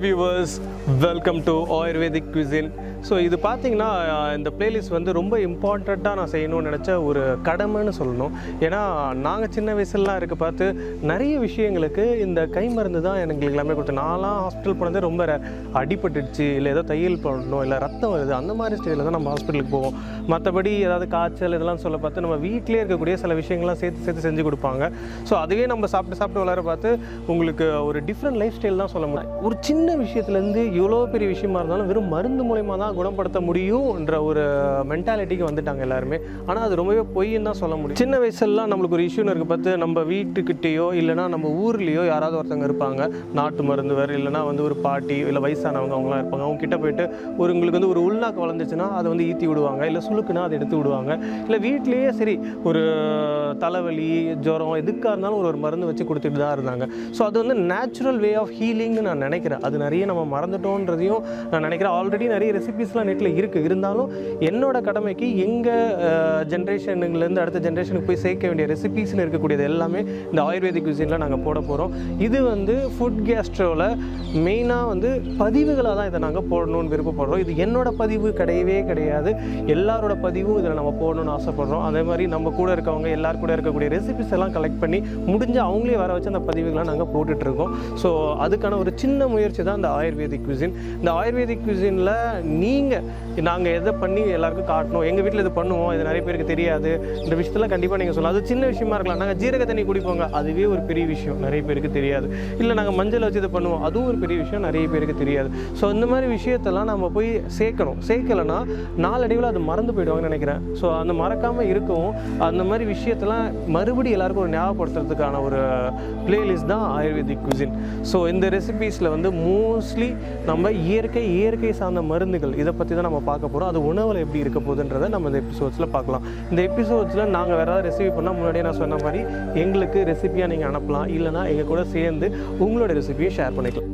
Viewers welcome to Ayurvedic cuisine so இது பார்த்தீங்கன்னா அஹ், இந்த பிளேலிஸ்ட் வந்து ரொம்ப இம்பார்ட்டண்ட்டாக நான் செய்யணும்னு நினச்ச ஒரு கடமைன்னு சொல்லணும் ஏன்னா நாங்கள் சின்ன வயசுலலாம் இருக்க பார்த்து நிறைய விஷயங்களுக்கு இந்த கை மருந்து தான் எனக்கு எல்லாமே கொடுத்து நான்லாம் ஹாஸ்பிட்டல் போனதே ரொம்ப rare. அடிபட்டுடுச்சு இல்லை ஏதோ தையல் போடணும் இல்லை ரத்தம் வருது அந்த மாதிரி ஸ்டேஜில் தான் நம்ம ஹாஸ்பிட்டலுக்கு போவோம் மற்றபடி ஏதாவது காய்ச்சல் இதெல்லாம் சொல்ல பார்த்து நம்ம வீட்டிலே இருக்கக்கூடிய சில விஷயங்கள்லாம் சேர்த்து சேர்த்து செஞ்சு கொடுப்பாங்க ஸோ அதுவே நம்ம சாப்பிட்டு சாப்பிட்டு வளர பார்த்து உங்களுக்கு ஒரு டிஃப்ரெண்ட் லைஃப் ஸ்டைல் தான் சொல்ல முடியும் ஒரு சின்ன விஷயத்துலேருந்து இவ்வளோ பெரிய விஷயமா இருந்தாலும் வெறும் மருந்து மூலயமா தான் குணப்படுத்த முடியும்ன்ற ஒரு மென்டாலிட்டிக்கு வந்துட்டாங்க எல்லாருமே ஆனால் அது ரொம்பவே பொய்ன்னு தான் சொல்ல முடியும் சின்ன வயசுலலாம் நம்மளுக்கு ஒரு இஷ்யூன்னு இருக்க பார்த்து நம்ம வீட்டுக்கிட்டேயோ இல்லைனா நம்ம ஊர்லேயோ யாராவது ஒருத்தவங்க இருப்பாங்க நாட்டு மருந்துவர் இல்லைனா வந்து ஒரு பாட்டி இல்லை வயசானவங்க அவங்களாம் இருப்பாங்க அவங்க கிட்ட போயிட்டு ஒரு உங்களுக்கு வந்து ஒரு உள்நாக்கு வளர்ந்துச்சுன்னா அதை வந்து ஈத்தி விடுவாங்க இல்லை சுளுக்குனா அதை எடுத்து விடுவாங்க இல்லை வீட்லேயே சரி ஒரு தலைவலி ஜுரம் எதுக்காக இருந்தாலும் ஒரு ஒரு மருந்து வச்சு கொடுத்துட்டு தான் இருந்தாங்க ஸோ அது வந்து நேச்சுரல் வே ஆஃப் ஹீலிங்னு நான் நினைக்கிறேன் அது நிறைய நம்ம மறந்துட்டோன்றதையும் நான் நினைக்கிறேன் ஆல்ரெடி நிறைய ரெசிபிஸ்லாம் நெட்டில் இருக்குது இருந்தாலும் என்னோட கடமைக்கு எங்கள் ஜென்ரேஷனுலேருந்து அடுத்த ஜென்ரேஷனுக்கு போய் சேர்க்க வேண்டிய ரெசிபிஸ்னு இருக்கக்கூடியது எல்லாமே இந்த ஆயுர்வேதிக் குசினில் நாங்கள் போட போகிறோம் இது வந்து ஃபுட் கேஸ்ட்ரோவில் மெயினாக வந்து பதிவுகளாக தான் இதை நாங்கள் போடணும்னு விருப்பப்படுறோம் இது என்னோட பதிவு கிடையவே கிடையாது எல்லாரோட பதிவும் இதில் நம்ம போடணும்னு ஆசைப்படுறோம் அதே மாதிரி நம்ம கூட இருக்கவங்க எல்லார் கூட இருக்கக்கூடிய ரெசிபிஸ் எல்லாம் கலெக்ட் பண்ணி முடிஞ்ச அவங்களே வர வச்சு அந்த பதிவுகளை நாங்கள் போட்டுட்ருக்கோம் ஸோ அதுக்கான ஒரு சின்ன முயற்சி தான் இந்த ஆயுர்வேதிக் குசின் இந்த ஆயுர்வேதிக் குசினில் நீங்கள் நாங்கள் எதை பண்ணி எல்லாருக்கும் காட்டணும் எங்கள் வீட்டில் இது பண்ணுவோம் இது நிறைய பேருக்கு தெரியாது இந்த விஷயத்தில் கண்டிப்பாக நீங்கள் சொல்லலாம் அது சின்ன விஷயமா இருக்கலாம் நாங்கள் ஜீரக தண்ணி குடிப்போங்க அதுவே ஒரு பெரிய விஷயம் நிறைய பேருக்கு தெரியாது இல்லை நாங்கள் மஞ்சள் வச்சு இதை பண்ணுவோம் அதுவும் ஒரு பெரிய விஷயம் நிறைய பேருக்கு தெரியாது ஸோ இந்த மாதிரி விஷயத்தெல்லாம் நம்ம போய் சேர்க்கணும் சேர்க்கலைன்னா நாளடைவில் அது மறந்து போயிடுவாங்கன்னு நினைக்கிறேன் ஸோ அந்த மறக்காமல் இருக்கவும் அந்த மாதிரி விஷயத்தெல்லாம் மறுபடியும் எல்லாருக்கும் ஒரு ஞாபகப்படுத்துறதுக்கான ஒரு பிளேலிஸ்ட் தான் ஆயுர்வேதிக் குசின் ஸோ இந்த ரெசிபீஸில் வந்து மோஸ்ட்லி நம்ம இயற்கை இயற்கை சார்ந்த மருந்துகள் இதை பற்றி தான் நம்ம பார்க்க போகிறோம் அது உணவில் எப்படி இருக்க போகுதுன்றதை நம்ம இந்த எபிசோட்ஸில் பார்க்கலாம் இந்த எபிசோட்ஸில் நாங்கள் வேறு ஏதாவது ரெசிபி பண்ணால் முன்னாடியே நான் சொன்ன மாதிரி எங்களுக்கு ரெசிபியாக நீங்கள் அனுப்பலாம் இல்லைனா எங்கள் கூட சேர்ந்து உங்களோட ரெசிபியை ஷேர் பண்ணிக்கலாம்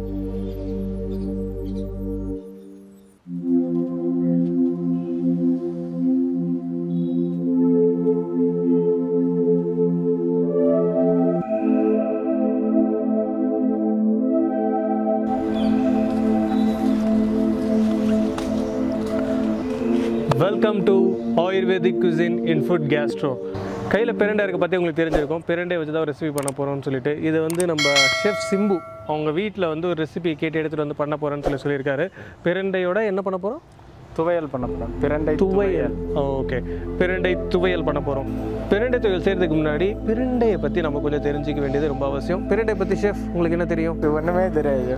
welcome to Ayurvedic cuisine in food gastro கையில் பிரண்டை இருக்க பற்றி உங்களுக்கு தெரிஞ்சிருக்கும் பிரண்டை வச்சு தான் ரெசிபி பண்ண போகிறோம்னு சொல்லிட்டு இது வந்து நம்ம ஷெஃப் சிம்பு அவங்க வீட்டில் வந்து ஒரு ரெசிபி கேட்டு எடுத்துகிட்டு வந்து பண்ண போகிறேன்னு சொல்லி சொல்லியிருக்காரு பிரண்டையோட என்ன பண்ண போகிறோம் துவையல் பண்ண போகிறோம் பிரண்டை துவையல் ஓகே பிரண்டை துவையல் பண்ண போகிறோம் பிரண்டை துவையல் செய்கிறதுக்கு முன்னாடி பிரண்டையை பற்றி நம்ம கொஞ்சம் தெரிஞ்சிக்க வேண்டியது ரொம்ப அவசியம் பிரண்டை பற்றி ஷெஃப் உங்களுக்கு என்ன தெரியும் இது ஒன்றுமே தெரியாது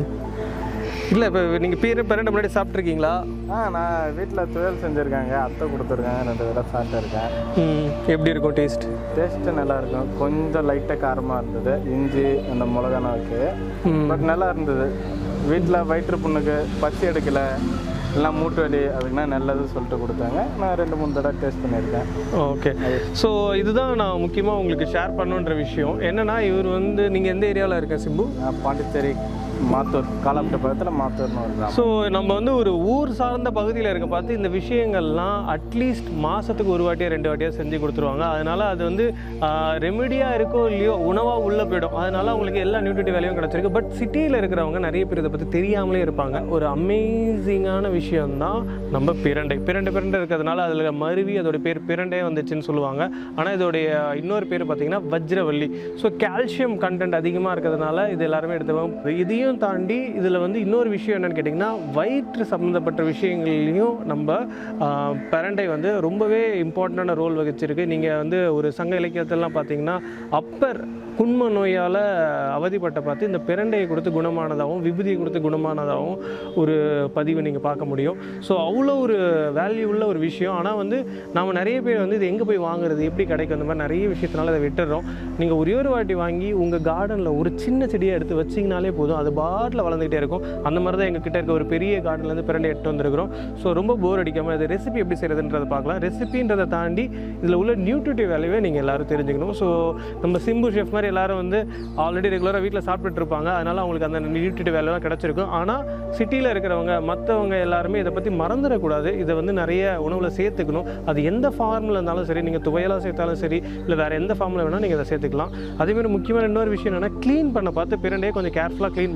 இல்லை இப்போ நீங்கள் பீர பிரண்டை முன்னாடி சாப்பிட்ருக்கீங்களா ஆ நான் வீட்டில் துவையல் செஞ்சுருக்காங்க அத்தை கொடுத்துருக்காங்க ரெண்டு தடவை சாப்பிட்டுருக்கேன் ம், எப்படி இருக்கும் டேஸ்ட் டேஸ்ட்டு நல்லா இருக்கும் கொஞ்சம் லைட்டாக காரமாக இருந்தது இஞ்சி அந்த மிளகா நாக்கு பட் நல்லா இருந்தது வீட்டில் வயிற்று புண்ணுக்கு பசி எடுக்கல எல்லாம் மூட்டு வலி அதுக்குன்னா நல்லது சொல்லிட்டு கொடுத்தாங்க நான் ரெண்டு மூணு தடவை டேஸ்ட் பண்ணியிருக்கேன் ஓகே ஸோ இதுதான் நான் முக்கியமாக உங்களுக்கு ஷேர் பண்ணுன்ற விஷயம் என்னன்னா இவர் வந்து நீங்கள் எந்த ஏரியாவில் இருக்க சிம்பு நான் பாண்டிச்சேரி மாத்தூர் காலாப்பட்ட பக்கத்தில் மாத்தூர்னு ஒரு கிராமம் ஸோ நம்ம வந்து ஒரு ஊர் சார்ந்த பகுதியில் இருக்க பார்த்து இந்த விஷயங்கள்லாம் அட்லீஸ்ட் மாதத்துக்கு ஒரு வாட்டியோ ரெண்டு வாட்டியோ செஞ்சு கொடுத்துருவாங்க அதனால் அது வந்து ரெமெடியாக இருக்கோ இல்லையோ உணவாக உள்ளே போயிடும் அதனால் அவங்களுக்கு எல்லா நியூட்ரிட்டிவ் வேலையும் கிடச்சிருக்கு பட் சிட்டியில் இருக்கிறவங்க நிறைய பேர் இதை பற்றி தெரியாமலே இருப்பாங்க ஒரு அமேசிங்கான விஷயம்தான் நம்ம பிரண்டை பிரண்டை பிரண்டை இருக்கிறதுனால அதில் மருவி அதோட பேர் பிரண்டே வந்துச்சுன்னு சொல்லுவாங்க ஆனால் இதோடைய இன்னொரு பேர் பார்த்தீங்கன்னா வஜ்ரவள்ளி ஸோ கால்சியம் கண்டென்ட் அதிகமாக இருக்கிறதுனால இது எல்லாருமே எடுத்துவாங்க இதையும் தாண்டி இதில் வந்து இன்னொரு விஷயம் என்னன்னு கேட்டிங்கன்னா வயிற்று சம்மந்தப்பட்ட விஷயங்கள்லையும் நம்ம ஆஹ், பிரண்டை வந்து ரொம்பவே இம்பார்ட்டண்டான ரோல் வகிச்சிருக்கு நீங்கள் வந்து ஒரு சங்க இலக்கியத்திலலாம் பார்த்தீங்கன்னா அப்பர் குண்ம நோயால் அவதிப்பட்ட பார்த்து இந்த பிரண்டையை கொடுத்து குணமானதாகவும் விபூதியை கொடுத்து குணமானதாகவும் ஒரு பதிவை நீங்கள் பார்க்க முடியும் ஸோ அவ்வளோ ஒரு வேல்யூ உள்ள ஒரு விஷயம் ஆனால் வந்து நாம் நிறைய பேர் வந்து இது எங்கே போய் வாங்குறது எப்படி கிடைக்கும் அந்த மாதிரி நிறைய விஷயத்தினால அதை விட்டுடுறோம் நீங்கள் ஒரே ஒரு வாட்டி வாங்கி உங்கள் கார்டனில் ஒரு சின்ன செடியை எடுத்து வச்சிங்கனாலே போதும் அது பாட்டில் வளர்ந்துக்கிட்டே இருக்கும் அந்த மாதிரி தான் எங்கள் கிட்ட இருக்க ஒரு பெரிய கார்டன்லேருந்து பிரண்டை எடுத்து வந்திருக்கிறோம் ஸோ ரொம்ப போர் அடிக்காமல் அது ரெசிபி எப்படி செய்கிறதுன்றதை பார்க்கலாம் ரெசிபின்றதை தாண்டி இதில் உள்ள நியூட்ரிட்டிவ் வேல்யூவே நீங்கள் எல்லாரும் தெரிஞ்சுக்கணும் ஸோ நம்ம சிம்பு ஷெஃப் மாதிரி எல்லாரும் வந்து ஆல்ரெடி ரெகுலராக வீட்டில் சாப்பிட்டுட்டு இருப்பாங்க அதனால் அவங்களுக்கு அந்த நியூட்ரிட்டிவ் வேல்யூலாம் கிடச்சிருக்கும் ஆனால் சிட்டியில் இருக்கிறவங்க மற்றவங்க எல்லாருமே இதை பற்றி மறந்துடக்கூடாது இதை வந்து நிறைய உணவில் சேர்த்துக்கணும் அது எந்த ஃபார்மில் இருந்தாலும் சரி நீங்கள் துவையலாக சேர்த்தாலும் சரி இல்லை வேறு எந்த ஃபார்மில் வேணால் நீங்கள் இதை சேர்த்துக்கலாம் அதேமாதிரி முக்கியமான இன்னொரு விஷயம் என்னென்னா க்ளீன் பண்ண பார்த்து பிரண்டையே கொஞ்சம் கேர்ஃபுல்லாக க்ளீன் பண்ண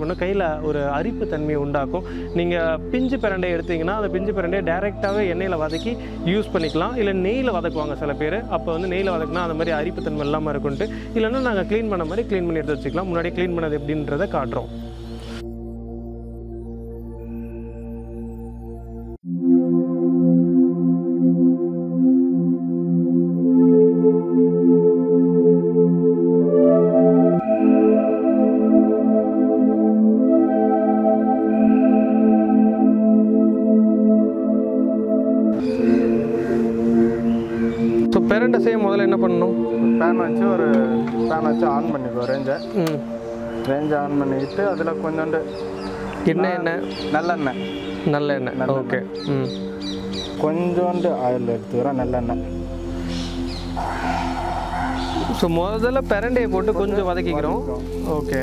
சாப்பிட்டோன்னா கையில் ஒரு அரிப்பு தன்மையை உண்டாக்கும் நீங்கள் பிஞ்சு பிரண்டை எடுத்தீங்கன்னா அந்த பிஞ்சு பிரண்டையை டேரெக்டாகவே எண்ணெயில் வதக்கி யூஸ் பண்ணிக்கலாம் இல்லை நெய்யில் வதக்குவாங்க சில பேர் அப்போ வந்து நெய்யில் வதக்குனா அந்த மாதிரி அரிப்பு தன்மை இல்லாமல் இருக்குன்ட்டு இல்லைன்னா நாங்கள் க்ளீன் பண்ண மாதிரி க்ளீன் பண்ணி எடுத்து வச்சுக்கலாம் முன்னாடி க்ளீன் பண்ணது எப்படின்றத காட்டுறோம் ஸோ பிரண்டை செய்ய முதல்ல என்ன பண்ணணும் பேன் வச்சு ஒரு பேன் வச்சு ஆன் பண்ணிக்கோ ரேஞ்சை ம் ரேஞ்சை ஆன் பண்ணிக்கிட்டு அதில் கொஞ்சோண்டு என்ன எண்ணெய் நல்லெண்ணெய் நல்ல எண்ணெய் ஓகே ம் கொஞ்சோண்டு ஆயில் எடுத்துக்கிறோம் நல்லெண்ணெய் ஸோ முதல்ல பிரண்டையை போட்டு கொஞ்சம் வதக்கிக்கிறோம் ஓகே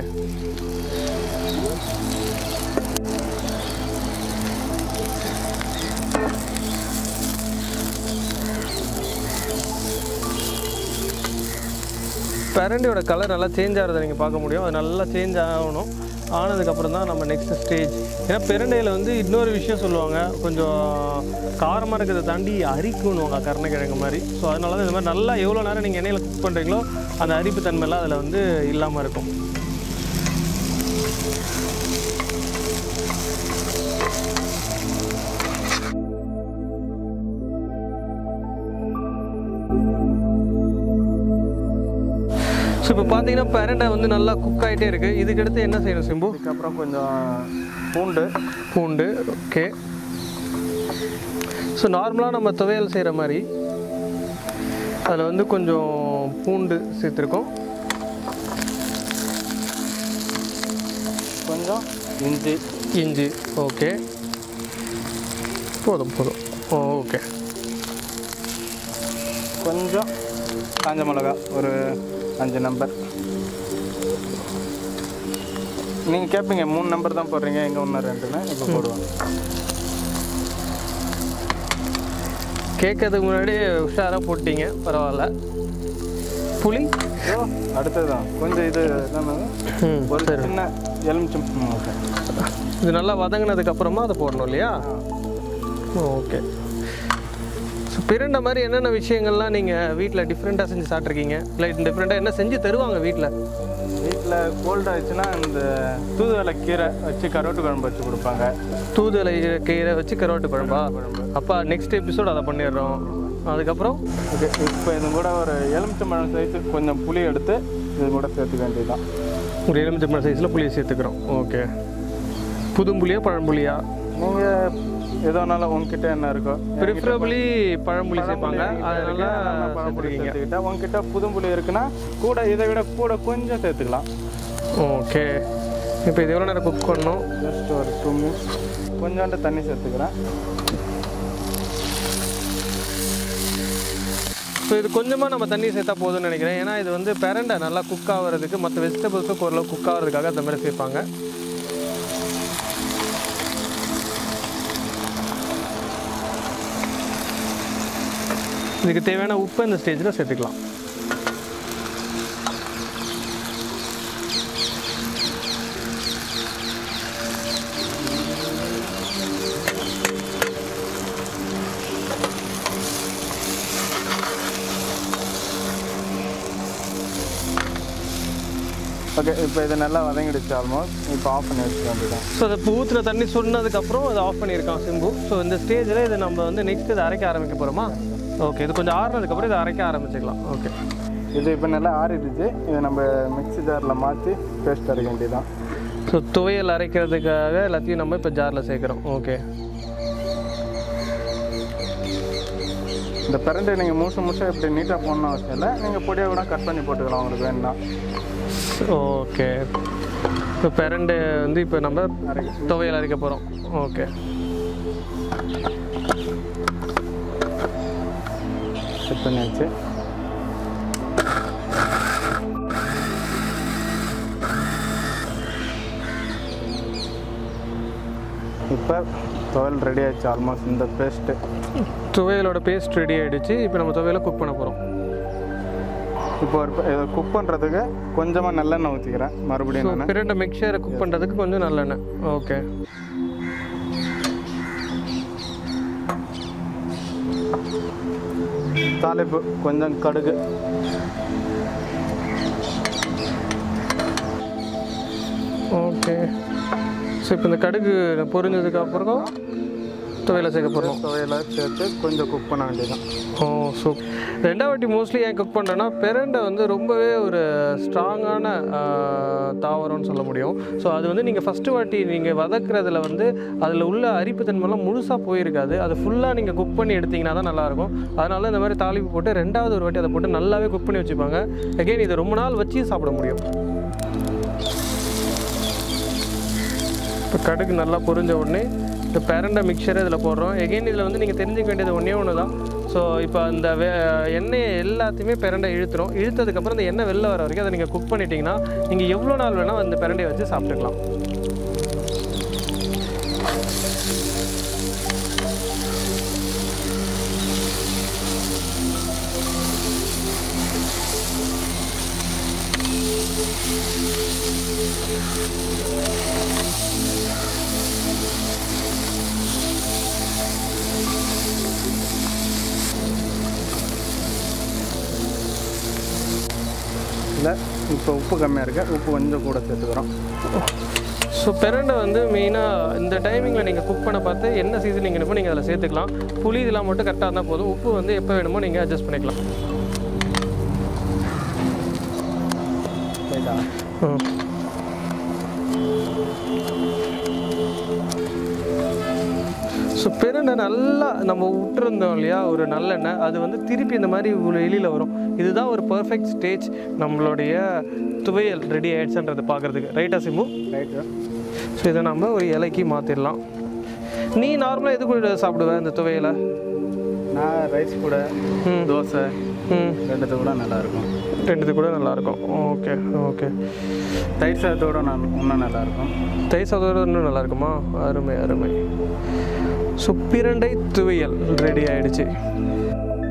பிரண்டையோட கலர் நல்லா சேஞ்ச் ஆகிறத நீங்கள் பார்க்க முடியும் அது நல்லா சேஞ்ச் ஆகணும் ஆனதுக்கப்புறம் தான் நம்ம நெக்ஸ்ட் ஸ்டேஜ் ஏன்னா பிரண்டையில் வந்து இன்னொரு விஷயம் சொல்லுவாங்க கொஞ்சம் காரமாக இருக்கிறத தாண்டி அரிக்குன்னுவாங்க கருணைக்கிழங்கு மாதிரி ஸோ அதனால தான் இந்த மாதிரி நல்லா எவ்வளோ நேரம் நீங்கள் எண்ணெயில் குக் பண்ணுறீங்களோ அந்த அரிப்பு தன்மைலாம் அதில் வந்து இல்லாமல் இருக்கும் ஸோ இப்போ பார்த்தீங்கன்னா பிரண்டை வந்து நல்லா குக் ஆகிட்டே இருக்குது இதுக்கடுத்து என்ன செய்யணும் சிம்பு அதுக்கப்புறம் கொஞ்சம் பூண்டு பூண்டு ஓகே ஸோ நார்மலாக நம்ம துவையல் செய்கிற மாதிரி அதில் வந்து கொஞ்சம் பூண்டு சேர்த்துருக்கோம் கொஞ்சம் இஞ்சி இஞ்சி ஓகே போதும் போதும் ஓ ஓகே கொஞ்சம் காஞ்ச மிளகா ஒரு அஞ்சு நம்பர் நீங்கள் கேட்பீங்க மூணு நம்பர் தான் போடுறீங்க எங்கே ஒன்று ரெண்டுன்னு இப்போ போடுவாங்க கேட்கறதுக்கு முன்னாடி உஷாராக போட்டீங்க பரவாயில்ல புளி ஓ அடுத்தது தான் கொஞ்சம் இது என்னது? ம் ஒரு சரி சின்ன எலுமிச்சம் ம், ஓகே இது நல்லா வதங்கினதுக்கு அப்புறமா அதை போடணும் இல்லையா ஓகே ஸோ பிரண்டை மாதிரி என்னென்ன விஷயங்கள்லாம் நீங்கள் வீட்டில் டிஃப்ரெண்ட்டாக செஞ்சு சாப்பிட்ருக்கீங்க இல்லை டிஃப்ரெண்ட்டாக என்ன செஞ்சு தருவாங்க வீட்டில் வீட்டில் கோல்ட் ஆயிடுச்சுன்னா இந்த தூதுவளை கீரை வச்சு கருவாட்டு குழம்பு வச்சு கொடுப்பாங்க தூதுவளை கீரை வச்சு கருவாட்டு குழம்பா அப்பா நெக்ஸ்ட் எபிசோட் அதை பண்ணிடுறோம் அதுக்கப்புறம் ஓகே இப்போ இது கூட ஒரு எலுமிச்சம்பழம் சைஸு கொஞ்சம் புளி எடுத்து இது கூட சேர்த்துக்க வேண்டியதுதான் ஒரு எலுமிச்சம்பழம் சைஸில் புளியை சேர்த்துக்கிறோம் ஓகே புதும்புளியா பழம்புளியா நீங்கள் எதோனாலும் உங்ககிட்ட என்ன இருக்கோ ப்ரிஃபரபிளி பழம்புளி சேர்ப்பாங்க அதனால பழம்புளி சேர்த்துருக்கீங்க சேர்த்துக்கிட்டா உங்ககிட்ட புதும்புளி இருக்குன்னா கூட இதை விட கூட கொஞ்சம் சேர்த்துக்கலாம் ஓகே இப்போ இது எவ்வளோ நேரம் குக் பண்ணணும் ஜஸ்ட் ஒரு டூ மினிட்ஸ் கொஞ்சோண்டு தண்ணி சேர்த்துக்கிறேன் ஸோ இது கொஞ்சமாக நம்ம தண்ணி சேர்த்தா போதும்னு நினைக்கிறேன் ஏன்னா இது வந்து பிரண்டை நல்லா குக் ஆகிறதுக்கு மற்ற வெஜிடபிள்ஸும் ஓரளவு குக் ஆகிறதுக்காக அந்த மாதிரி சேர்ப்பாங்க இதுக்கு தேவையான உப்பு இந்த ஸ்டேஜில் சேர்த்துக்கலாம் ஓகே இப்போ இது நல்லா வதங்கிடுச்சு ஆல்மோஸ்ட் இப்போ ஆஃப் பண்ணி வச்சுக்க வேண்டியதான் ஸோ அதை ஊற்றுல தண்ணி சொன்னதுக்கப்புறம் அதை ஆஃப் பண்ணியிருக்கான் சிம்பு ஸோ இந்த ஸ்டேஜில் இதை நம்ம வந்து நெக்ஸ்ட் இதை அரைக்க ஆரம்பிக்க போகிறோமா ஓகே இது கொஞ்சம் ஆறுனதுக்கப்புறம் இதை அரைக்க ஆரம்பிச்சுக்கலாம் ஓகே இது இப்போ நல்லா ஆறிடுச்சு இதை நம்ம மிக்ஸி ஜாரில் மாற்றி பேஸ்ட் அரைக்க வேண்டியதான் ஸோ துவையல் அரைக்கிறதுக்காக எல்லாத்தையும் நம்ம இப்போ ஜாரில் சேர்க்குறோம் ஓகே இந்த பிரண்டை நீங்கள் மூசு மூசம் இப்படி நீட்டாக போடணும் அவசியம் இல்லை நீங்கள் பொடியாக கூட கட் பண்ணி போட்டுக்கலாம் உங்களுக்கு வேணும்னா ஓகே இப்போ பிரண்டு வந்து இப்போ நம்ம அரைக்க துவையல் அரைக்க போகிறோம் ஓகே செட் பண்ணியாச்சு இப்போ துவையல் ரெடி ஆயிடுச்சு ஆல்மோஸ்ட் இந்த பேஸ்ட்டு துவையலோட பேஸ்ட் ரெடி ஆகிடுச்சு இப்போ நம்ம துவையலை குக் பண்ண போகிறோம் இப்போ ஒரு இதை குக் பண்ணுறதுக்கு கொஞ்சமாக நல்லெண்ணெய் ஊற்றிக்கிறேன் மறுபடியும் நான் பிரண்டை மிக்சரை குக் பண்ணுறதுக்கு கொஞ்சம் நல்லெண்ணெய் ஓகே தாளிப்பு கொஞ்சம் கடுகு ஓகே ஸோ இப்போ இந்த கடுகு பொரிஞ்சதுக்கு அப்புறம் துவையில சேர்க்க போகிறோம் துவையில சேர்த்து கொஞ்சம் குக் பண்ண வேண்டியதுதான் ஓ சூப் ரெண்டாவது வாட்டி மோஸ்ட்லி ஏன் குக் பண்ணுறேன்னா பெரண்டை வந்து ரொம்பவே ஒரு ஸ்ட்ராங்கான தாவரம்னு சொல்ல முடியும் ஸோ அது வந்து நீங்கள் ஃபஸ்ட்டு வாட்டி நீங்கள் வதக்குறதுல வந்து அதில் உள்ள அரிப்பு தன்மைலாம் முழுசாக போயிருக்காது அது ஃபுல்லாக நீங்கள் குக் பண்ணி எடுத்தீங்கன்னா தான் நல்லாயிருக்கும் அதனால இந்த மாதிரி தாளிப்பு போட்டு ரெண்டாவது ஒரு வாட்டி அதை போட்டு நல்லாவே குக் பண்ணி வச்சுப்பாங்க அகைன் இது ரொம்ப நாள் வச்சு சாப்பிட முடியும் இப்போ கடுகு நல்லா பொரிஞ்ச உடனே இந்த பெரண்டை மிக்சரை இதில் போடுறோம் எகெயின் இதில் வந்து நீங்கள் தெரிஞ்சுக்க வேண்டியது ஒன்றே ஒன்று தான் ஸோ இப்போ அந்த வே எண்ணெயை எல்லாத்தையுமே பெரண்டை இழுத்துரும் இழுத்ததுக்கப்புறம் இந்த எண்ணெய் வெளில வர வரைக்கும் அதை நீங்கள் குக் பண்ணிட்டீங்கன்னா நீங்கள் எவ்வளோ நாள் வேணால் அந்த பெரண்டையை வச்சு சாப்பிட்டுக்கலாம் இல்லை இப்போ உப்பு கம்மியாக இருக்கு உப்பு கொஞ்சம் கூட சேர்த்துக்கிறோம் ஸோ பெரண்டை வந்து மெயினாக இந்த டைமிங்கில் நீங்கள் குக் பண்ண பார்த்து என்ன சீசன் நீங்கள் நீங்கள் அதில் சேர்த்துக்கலாம் புளி இதெல்லாம் மட்டும் கரெக்டாக இருந்தால் போதும் உப்பு வந்து எப்போ வேணுமோ நீங்கள் அட்ஜஸ்ட் பண்ணிக்கலாம் ரைட்டா ம் ஸோ பெருண்டை நல்லா நம்ம விட்டுருந்தோம் இல்லையா ஒரு நல்லெண்ணெய் அது வந்து திருப்பி இந்த மாதிரி ஒரு வெளியில் வரும் இதுதான் ஒரு பர்ஃபெக்ட் ஸ்டேஜ் நம்மளுடைய துவையல் ரெடி ஆயிடுச்சுன்றது பார்க்குறதுக்கு ரைட்டா சிம்பு ரைட்டு ஸோ இதை நம்ம ஒரு இலைக்கு மாற்றிடலாம் நீ நார்மலாக எது கூட சாப்பிடுவ இந்த துவையலை நான் ரைஸ் கூட ம். தோசை ம் ரெண்டுத்து கூட நல்லா இருக்கும் ரெண்டுது கூட நல்லாயிருக்கும் ஓகே ஓகே தயிர் சாதத்தோட நான் இன்னும் நல்லா இருக்கும் தயிர் சாதத்தோட இன்னும் நல்லா இருக்குமா அருமை அருமை ஸோ பிரண்டை துவையல் ரெடி ஆயிடுச்சு